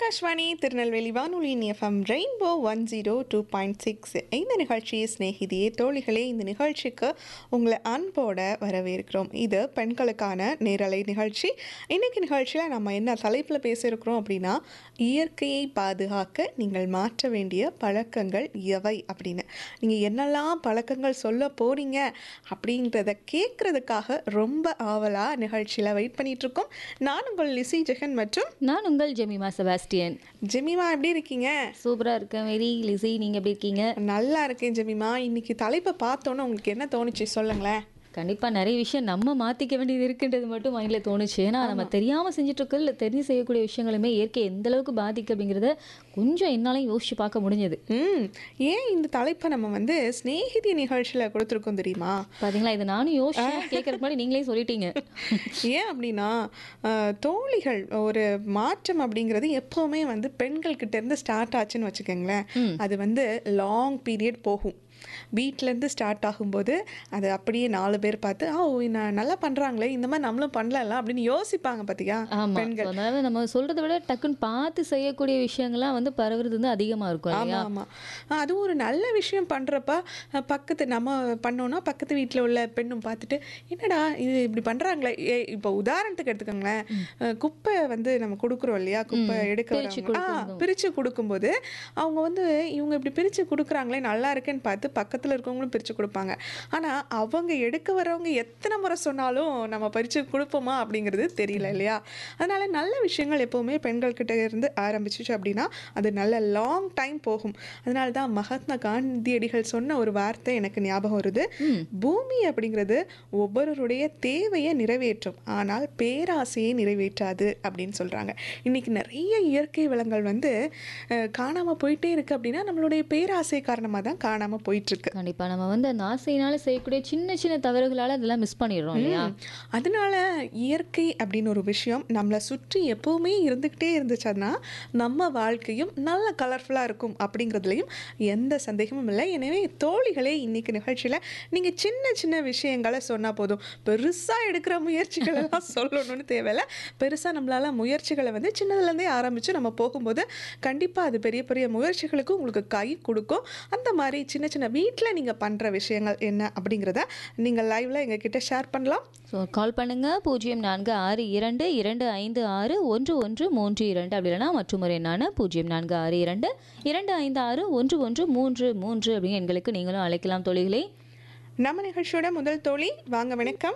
ஆகாஷ்வாணி திருநெல்வேலி வானொலியின் FM rainbow one zero two point six இந்த நிகழ்ச்சி சிநேகிதியே தோழிகளே இந்த நிகழ்ச்சிக்கு உங்களை அன்போட வரவேற்கிறோம் இது பெண்களுக்கான நேரலை நிகழ்ச்சி இன்னைக்கு நிகழ்ச்சியில் நம்ம என்ன தலைப்பில் பேசியிருக்கிறோம் அப்படின்னா இயற்கையை பாதுகாக்க நீங்கள் மாற்ற வேண்டிய பழக்கங்கள் எவை அப்படின்னு நீங்கள் என்னெல்லாம் பழக்கங்கள் சொல்ல போறீங்க அப்படின்றத கேட்குறதுக்காக ரொம்ப ஆவலாக நிகழ்ச்சியில் வெயிட் பண்ணிட்டு இருக்கோம் நான் உங்கள் லிசி ஜெகன் மற்றும் நான் உங்கள் ஜெமிமா செபாஸ்டியன் ஜெமிமா எப்படி இருக்கீங்க சூப்பராக இருக்கேன் வெரி லிசி நீங்கள் எப்படி இருக்கீங்க நல்லா இருக்கேன் ஜெமிமா இன்னைக்கு தலைப்பை பார்த்தோன்னே உங்களுக்கு என்ன தோணுச்சு சொல்லுங்களேன் கண்டிப்பாக நிறைய விஷயம் நம்ம மாற்றிக்க வேண்டியது இருக்குன்றது மட்டும் மைண்டில் தோணுச்சு ஏன்னா நம்ம தெரியாமல் செஞ்சுட்டு இருக்கோம் இல்லை தெரிஞ்சு செய்யக்கூடிய விஷயங்களுமே இயற்கை எந்த அளவுக்கு பாதிக்கு அப்படிங்கிறத கொஞ்சம் என்னாலையும் யோசிச்சு பார்க்க முடிஞ்சது ம் ஏன் இந்த தலைப்பை நம்ம வந்து சிநேகிதி நிகழ்ச்சியில் கொடுத்துருக்கோம் தெரியுமா பாத்தீங்களா இது நானும் யோசிச்சு கேட்கறதுக்கு முன்னாடி நீங்களே சொல்லிட்டீங்க ஏன் அப்படின்னா அஹ், தோழிகள் ஒரு மாற்றம் அப்படிங்கிறது எப்போவுமே வந்து பெண்கள்கிட்ட இருந்து ஸ்டார்ட் ஆச்சுன்னு வச்சுக்கோங்களேன் அது வந்து லாங் பீரியட் போகும் வீட்டிலேருந்து ஸ்டார்ட் ஆகும்போது அது அப்படியே நாலு பேர் பார்த்து ஆ ஓ, நான் நல்லா பண்ணுறாங்களே இந்த மாதிரி நம்மளும் பண்ணலாம் அப்படின்னு யோசிப்பாங்க பார்த்தியா ஆமா பெண்கள் So, அதாவது நம்ம சொல்றதை விட டக்குன்னு பார்த்து செய்யக்கூடிய விஷயங்கள்லாம் வந்து பரவுறது வந்து அதிகமா இருக்கும் ஆமாம் இல்லையா ஆமாம் அதுவும் ஒரு நல்ல விஷயம் பண்ணுறப்ப பக்கத்து நம்ம பண்ணோன்னா பக்கத்து வீட்டில் உள்ள பெண்ணும் பார்த்துட்டு என்னடா இது இப்படி பண்ணுறாங்களே ஏ இப்போ உதாரணத்துக்கு எடுத்துக்கோங்களேன் அஹ், குப்பை வந்து நம்ம கொடுக்குறோம் இல்லையா குப்பை எடுக்க பிரிச்சு வரவங்க ஆ கொடுக்கறதும். பிரித்து கொடுக்கும்போது அவங்க வந்து இவங்க இப்படி பிரித்து கொடுக்குறாங்களே நல்லா இருக்கேன்னு பார்த்து பக்கத்தில் இருக்கவங்களும் பிரித்து கொடுப்பாங்க ஆனால் அவங்க எடுக்க வரவங்க எத்தனை முறை சொன்னாலும் நம்ம பறித்து கொடுப்போமா அப்படிங்கிறது தெரியல இல்லையா அதனால நல்ல விஷயங்கள் எப்போவுமே பெண்கள்கிட்ட இருந்து ஆரம்பிச்சிச்சு அப்படின்னா அது நல்ல லாங் டைம் போகும் அதனால தான் மகாத்மா காந்தியடிகள் சொன்ன ஒரு வார்த்தை எனக்கு ஞாபகம் வருது பூமி அப்படிங்கிறது ஒவ்வொருவருடைய தேவையை நிறைவேற்றும் ஆனால் பேராசையை நிறைவேற்றாது அப்படின்னு சொல்கிறாங்க இன்னைக்கு நிறைய இயற்கை வளங்கள் வந்து அஹ், காணாம போயிட்டே இருக்கு அப்படின்னா நம்மளுடைய பேராசை காரணமாக தான் காணாம போயிட்டு இருக்கு கண்டிப்பா நம்ம வந்து அந்த ஆசையினால செய்யக்கூடிய சின்ன சின்ன தவறுகளால அதெல்லாம் மிஸ் பண்ணிடுறோம் இல்லையா ம். அதனால இயற்கை அப்படின்னு ஒரு விஷயம் நம்மளை சுற்றி எப்பவுமே இருந்துக்கிட்டே இருந்துச்சுன்னா நம்ம வாழ்க்கையும் நல்ல கலர்ஃபுல்லாக இருக்கும் அப்படிங்கிறதுலையும் எந்த சந்தேகமும் இல்லை எனவே தோழிகளே இன்னைக்கு நிகழ்ச்சியில் நீங்கள் சின்ன சின்ன விஷயங்களை சொன்னால் போதும் பெருசாக எடுக்கிற முயற்சிகள் எல்லாம் சொல்லணும்னு தேவையில்ல பெருசாக நம்மளால முயற்சிகளை வந்து சின்னதுலேருந்தே ஆரம்பித்து நம்ம போகும்போது கண்டிப்பாக அது பெரிய பெரிய முயற்சிகளுக்கு உங்களுக்கு கை கொடுக்கும் அந்த மாதிரி சின்ன சின்ன வீட்டில் நீங்கள் பண்ணுற விஷயங்கள் என்ன அப்படிங்கிறத நீங்கள் லைவில் எங்ககிட்ட ஷேர் பண்ணலாம் ஸோ கால் பண்ணுங்க பூஜ்ஜியம் நான்கு ஆறு இரண்டு இரண்டு ஐந்து ஆறு ஒன்று ஒன்று மூன்று இரண்டு அப்படி இல்லைனா மற்றும் ஒரு எண்ணான பூஜ்ஜியம் நான்கு ஆறு இரண்டு இரண்டு ஐந்து ஆறு ஒன்று ஒன்று மூன்று மூன்று அப்படின்னு எண்களுக்கு நீங்களும் அழைக்கலாம் தொழில்களை நம்ம நிகழ்ச்சியோட முதல் தோழி வாங்க வணக்கம்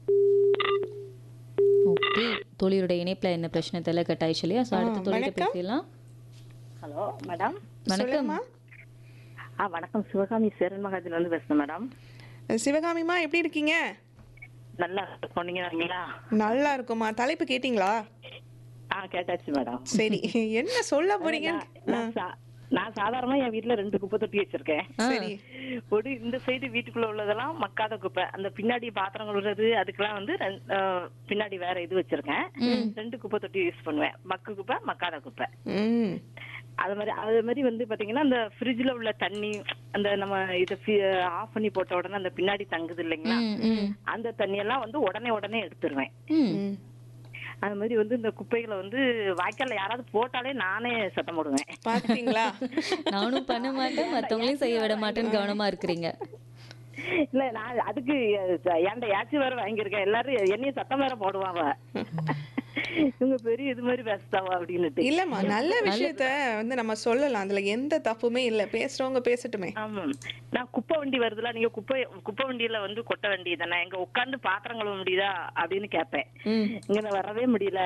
ஓகே தொழிலுடைய இணைப்பில் என்ன பிரச்சனை தெரியல கட் ஆயிடுச்சு இல்லையா ஸோ அடுத்த தொழிலை வணக்கம். பேசிடலாம் ஹலோ மேடம் வணக்கம் சொல்லுமா ஆ வணக்கம் சிவகாமி சேரன் மகாஜில இருந்து பேசுறேன் மேடம் சிவகாமிமா எப்படி இருக்கீங்க நல்லா சொன்னீங்க வரீங்களா நல்லா இருக்குமா தலைப்பு கேட்டிங்களா ஆ கேட்டாச்சு மேடம் சரி என்ன சொல்ல போறீங்க நான் நான் சா- நான் சாதாரணமா என் வீட்ல ரெண்டு குப்பை தொட்டி வச்சிருக்கேன் சரி ஒரு இந்த சைடு வீட்டுக்குள்ள உள்ளதெல்லாம் மக்காத குப்பை அந்த பின்னாடி பாத்திரம் கழுவுறது அதுக்கெல்லாம் வந்து ரெண்- ஆ, பின்னாடி வேற இது வச்சிருக்கேன் ரெண்டு குப்பை தொட்டி யூஸ் பண்ணுவேன் மக்கு குப்பை மக்காத குப்பை ம் அது மாதிரி அது மாதிரி வந்து பாத்தீங்கன்னா அந்த ஃப்ரிட்ஜ்ல உள்ள தண்ணி அந்த நம்ம இதை ஆஃப் பண்ணி போட்ட உடனே அந்த பின்னாடி தங்குது இல்லைங்களா அந்த தண்ணியெல்லாம் வந்து உடனே உடனே எடுத்துருவேன் ம் அது மாதிரி வந்து இந்த குப்பைகளை வந்து வாய்க்கால்ல யாராவது போட்டாலே நானே சத்தம் போடுவேன் பாத்தீங்களா நானும் பண்ண மாட்டேன் மற்றவங்களையும் செய்ய விட மாட்டேன்னு கவனமா இருக்கிறீங்க இல்ல நான் அதுக்கு என்கிட்ட யாச்சும் வேற வாங்கியிருக்கேன் எல்லாரும் என்னையும் சத்தம் வேற போடுவாங்க இவங்க பெரிய இது மாதிரி பேசுதாவா அப்படின்னுட்டு இல்லம்மா நல்ல விஷயத்த வந்து நம்ம சொல்லலாம் அதுல எந்த தப்புமே இல்ல பேசுறவங்க பேசட்டுமே ஆமா நான் குப்பை வண்டி வருதுல நீங்க குப்பை குப்பை வண்டியில வந்து கொட்ட வேண்டியதானே எங்க உட்கார்ந்து பாத்திரம் கழுவ முடியுதா அப்படின்னு கேட்பேன் ம் இங்க நான் வரவே முடியல